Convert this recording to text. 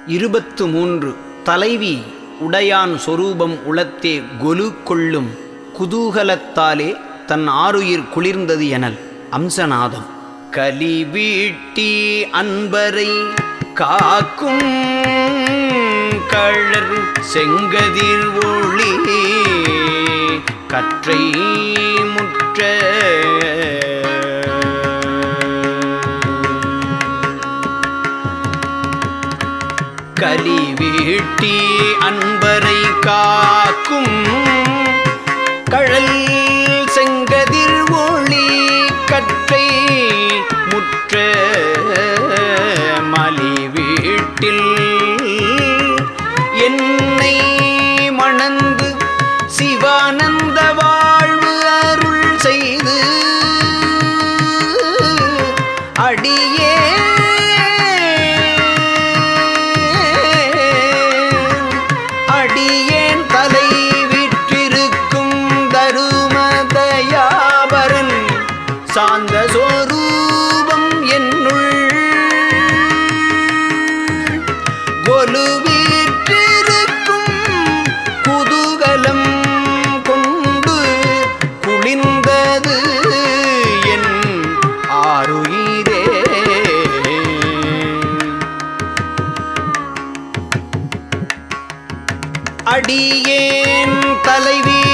இருபத்து மூன்று தலைவி உடையான் சொரூபம் உளத்தே கொலு கொள்ளும் குதூகலத்தாலே தன் ஆருயிர் குளிர்ந்தது எனல் அம்சநாதம் கலி வீட்டி அன்பரை காக்கும் கழற் செங்கதிர் ஒளி கற்றை முற்ற கலி வீட்டி அன்பரை காக்கும் கழல் செங்கதிர் ஒளி கற்றை முற்ற மலி வீட்டில் என்னை மணந்து சிவானந்த வாழ்வு அருள் செய்து அடியே அடியேன் தலை விற்றிருக்கும் தருமதயாபரன் சாந்த சொரூபம் என்னுள் கொலுவீற்றிருக்கும் குதூகலம் கொண்டு குளிர்ந்தது என் ஆருயிரே அடியேன் தலைவி